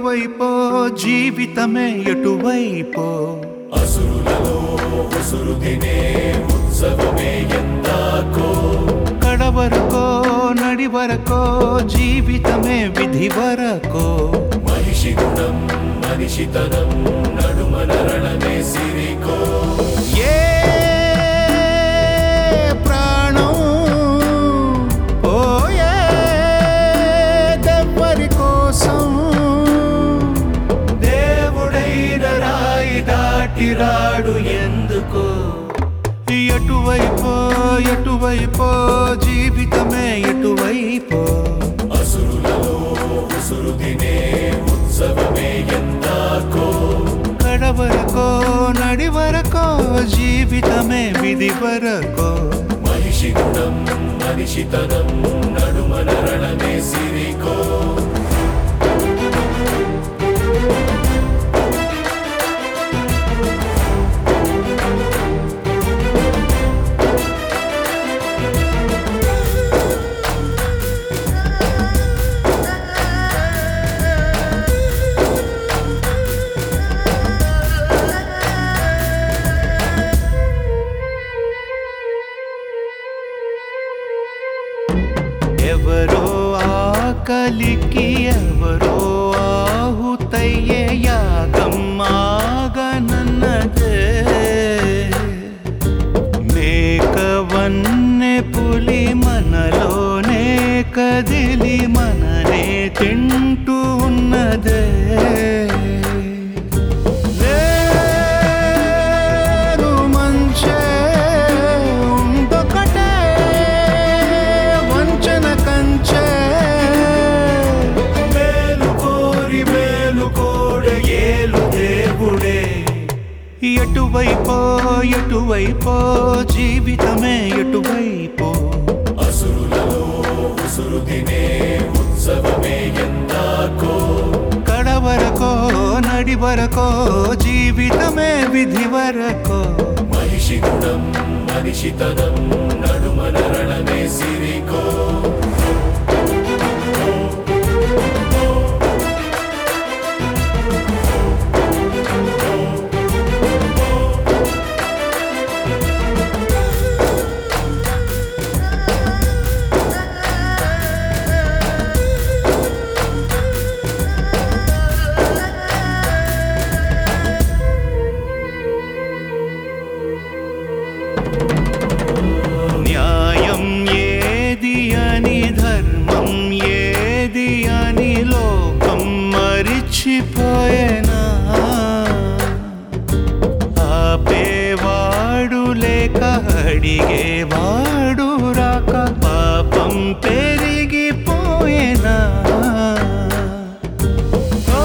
ఎటువైపో జీవితమే ఎటువైపో అసురులలో ఉసురు తినే ఉత్సవమే ఎందాకో కడవరకో నడివరకో జీవితమే విధి వరకో మనిషి గుణం మనిషితనం నడుమన రణమే సిరికో ఏ ప్రాణం పోయే దెవ్వరి కోసం దేవుడైన రాయి దాటిరాడు ఎందుకో ఎటువైపో ఎటువైపో జీవితమే ఎటువైపో అసురులలో ఉసురు తినే ఉత్సవమే ఎందాకో కడవరకో నడివరకో జీవితమే విధి వరకో మనిషి గుణం మనిషితనం నడుమన రణమే సిరికో ఎవరో ఆకలికి ఎవరో ఆహుతయ్యే యాగం ఆగనన్నదే మేకవన్నె పులి మనలోనే కదిలి మననే తింటూ ఉన్నదే వేరు మంచే ఉందొకటే వంచన కంచే మేలు కోరి మేలు కోడ ఏలు దేవుడే ఎటువైపో ఎటువైపో జీవితమే ఎటువైపో అసురులలో ఉసురు తినే ఉత్సవమే ఎందాకో కడవరకో నడివరకో జీవితమే విధి వరకో మనిషి గుణం మనిషితనం నడుమన రణమే సిరికో న్యాయం ఏది అని ధర్మం ఏది అని లోకం మరిచిపోయేనా ఆపేవాడు లేక అడిగేవాడు రాక పాపం పెరిగిపోయేనా ఓ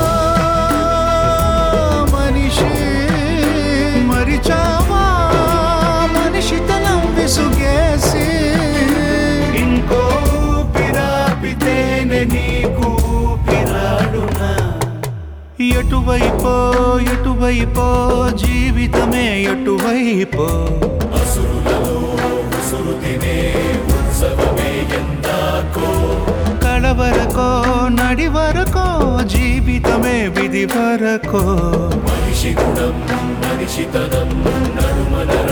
మనిషి మరిచావా మనిషితనం విసుగేసి ఇంకో పిరాపితేనే నీకు పిరాడునా ఎటువైపో ఎటువైపో జీవితమే ఎటువైపో అసురులలో ఉసురు తినే ఉత్సవమే ఎందాకో కడవరకో నడివరకో జీవితమే విధి వరకో మనిషి గుణం మనిషితనం నడుమన